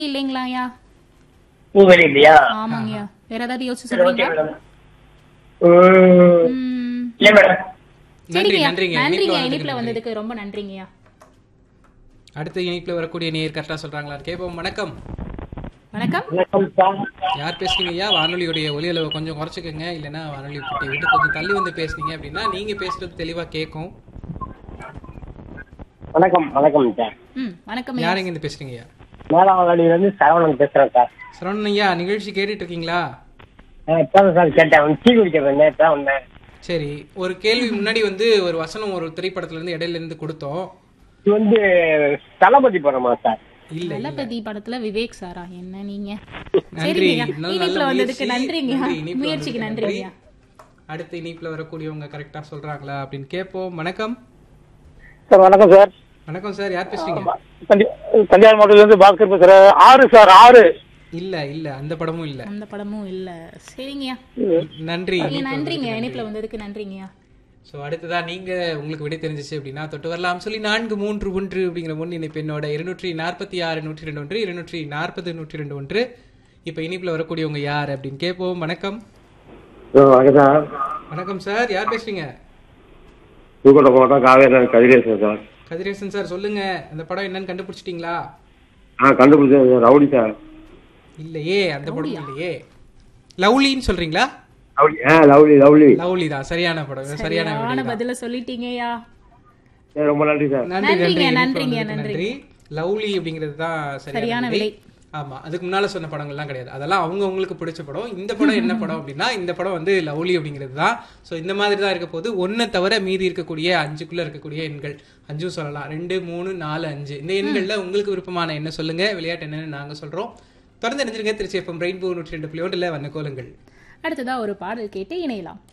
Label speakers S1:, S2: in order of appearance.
S1: இல்லைங்களாயா
S2: பூவெளி இல்லையா
S1: ஆமாங்கய்யா வேற ஏதாவது யோசிச்சு
S2: சரி ஓகே
S1: சொல்றீங்களா
S2: மேடம் உம்,
S1: ம்,
S2: இல்ல மேடம்
S3: நன்றி
S1: சரிங்கய்யா
S3: நன்றிங்க
S1: நன்றிங்க
S3: இணைப்புல
S1: இனிப்புல
S3: வந்ததுக்கு நன்றி.
S1: வந்ததுக்கு ரொம்ப நன்றிங்கய்யா
S3: அடுத்த இணைப்புல வரக்கூடிய நேர் கரெக்டா சொல்றாங்களா கேட்போம் வணக்கம்
S1: வணக்கம்
S2: வணக்கம் சார்
S3: யார் பேசுறீங்க ஐயா வானொலியுடைய ஒலி அளவை கொஞ்சம் குறைச்சிக்கோங்க இல்லைன்னா வானொலி குட்டி விட்டு கொஞ்சம் தள்ளி வந்து பேசுனீங்க அப்படின்னா நீங்க பேசுறது தெளிவா கேட்கும்
S2: வணக்கம் வணக்கம் சார்
S1: ம் வணக்கம்
S3: யாருங்க இருந்து பேசுறீங்க ஐயா
S2: மேலாவளியில இருந்து சரவணன் பேசுறேன் சார்
S3: சரவணன் ஐயா நிகழ்ச்சி கேட்டுட்டு இருக்கீங்களா
S2: நான் இப்பதான் சார் கேட்டேன் டீ குடிக்க வந்தேன் இப்பதான் வந்தேன்
S3: சரி ஒரு கேள்வி முன்னாடி வந்து ஒரு வசனம் ஒரு திரைப்படத்துல இருந்து இடையில இருந்து கொடுத்தோம்
S2: இது வந்து தளபதி படமா சார்
S3: இல்ல
S1: தளபதி படத்துல விவேக் சாரா என்ன நீங்க
S3: நன்றி
S1: சரிங்கய்யா
S3: நல்ல
S1: இனிப்புல
S3: நல்ல
S1: வந்ததுக்கு
S3: முயற்சி.
S1: நன்றிங்க
S3: நன்றி, இனிப்புல
S1: முயற்சிக்கு
S3: வந்ததுக்கு
S1: நன்றிங்கய்யா
S3: அடுத்த இனிப்புல வரக்கூடியவங்க கரெக்டா சொல்றாங்களா அப்படின்னு கேட்போம் வணக்கம்
S2: சார் வணக்கம் சார்
S3: வணக்கம் சார் யார் பேசுறீங்க
S2: கல்யாண மாவட்டத்துல இருந்து பாஸ்கர் பேசுறேன் ஆறு சார் ஆறு
S3: இல்ல இல்ல அந்த படமும் இல்ல
S1: அந்த படமும் இல்ல சரிங்கய்யா
S3: நன்றி
S1: நீங்க நன்றிங்க இனிப்புல வந்ததுக்கு நன்றிங்கய்யா
S3: சோ அடுத்ததா நீங்க உங்களுக்கு விடை தெரிஞ்சிச்சு அப்படின்னா தொட்டு வரலாம் சொல்லி நான்கு மூன்று ஒன்று அப்படிங்கிற முன் இணைப்பு என்னோட இருநூற்றி நாற்பத்தி ஆறு நூற்றி ரெண்டு ஒன்று இருநூற்றி நாற்பது நூற்றி ரெண்டு ஒன்று இப்ப இனிப்புல வரக்கூடியவங்க யார் அப்படின்னு கேட்போம் வணக்கம்
S4: வணக்கம் சார்
S3: வணக்கம் சார் யார் பேசுறீங்க
S4: புதுக்கோட்டை மாவட்டம் காவேரி கதிரேசன் சார்
S3: கதிரேசன் சார் சொல்லுங்க அந்த படம் என்னன்னு கண்டுபிடிச்சிட்டீங்களா
S4: ஆ கண்டுபிடிச்சேன் சார் ரவுடி சார்
S3: இல்லையே அந்த படம் இல்லையே லவ்லின்னு சொல்றீங்களா
S4: லவ்லி ஆ லவ்லி லவ்லி
S3: லவ்லி தான் சரியான படம் சரியான விடை
S1: சரியான
S3: தான்.
S1: பதில சொல்லிட்டீங்கய்யா
S4: சரி ரொம்ப நன்றி சார்
S3: நன்றி நன்றி
S1: நன்றிங்க,
S3: இனிப்பு
S1: நன்றிங்க,
S3: வந்ததுக்கு
S1: நன்றி.
S3: நன்றி லவ்லி அப்படிங்கிறது தான்
S1: சரியான
S3: சரியான
S1: விடை.
S3: விடை ஆமா அதுக்கு முன்னால சொன்ன படங்கள்லாம் கிடையாது அதெல்லாம் அவங்க அவங்களுக்கு பிடிச்ச படம் இந்த படம் என்ன படம் அப்படின்னா இந்த படம் வந்து லவ்லி அப்படிங்கிறது தான் ஸோ இந்த மாதிரி தான் இருக்க போது ஒன்றை தவிர மீதி இருக்கக்கூடிய அஞ்சுக்குள்ள இருக்கக்கூடிய எண்கள் அஞ்சும் சொல்லலாம் ரெண்டு மூணு நாலு அஞ்சு இந்த எண்கள்ல உங்களுக்கு விருப்பமான என்ன சொல்லுங்க விளையாட்டு என்னன்னு நாங்க சொல்றோம் தொடர்ந்து நினைச்சிருங்க திருச்சி எஃப்எம் ரெயின்போ நூற்றி ரெண்டு புள்ளி ஒன்றில் வண்ண கோலங்கள்
S1: அடுத்ததா ஒரு பாடல் கேட்டு இணையலாம்